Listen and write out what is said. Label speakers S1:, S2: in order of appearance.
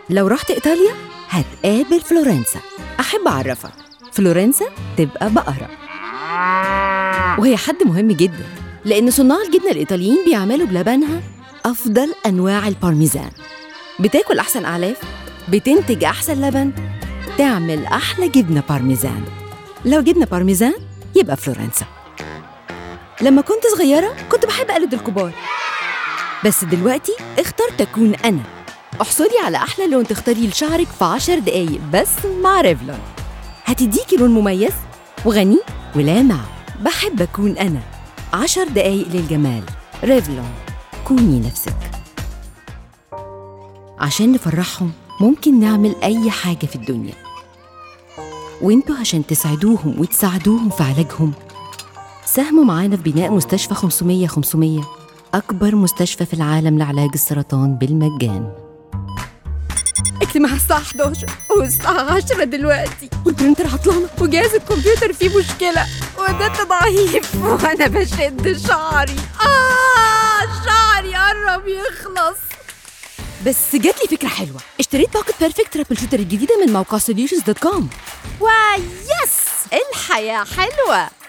S1: لو رحت إيطاليا هتقابل فلورنسا أحب أعرفك فلورنسا تبقى بقرة وهي حد مهم جدا لأن صناع الجبنة الإيطاليين بيعملوا بلبنها أفضل أنواع البارميزان بتاكل أحسن أعلاف بتنتج أحسن لبن تعمل أحلى جبنة بارميزان لو جبنة بارميزان يبقى فلورنسا لما كنت صغيرة كنت بحب أقلد الكبار بس دلوقتي اخترت أكون أنا احصلي على أحلى لون تختاريه لشعرك في عشر دقايق بس مع ريفلون هتديكي لون مميز وغني ولامع بحب أكون أنا عشر دقايق للجمال ريفلون كوني نفسك عشان نفرحهم ممكن نعمل أي حاجة في الدنيا وانتوا عشان تساعدوهم وتساعدوهم في علاجهم ساهموا معانا في بناء مستشفى 500 500 أكبر مستشفى في العالم لعلاج السرطان بالمجان اجتماع الساعة 11 والساعة 10 دلوقتي والبرنتر عطلانة وجهاز الكمبيوتر فيه مشكلة والنت ضعيف وأنا بشد شعري آه شعري قرب يخلص بس جات لي فكرة حلوة اشتريت باقة بيرفكت ترابل شوتر الجديدة من موقع سوليوشنز دوت كوم واي يس الحياة حلوة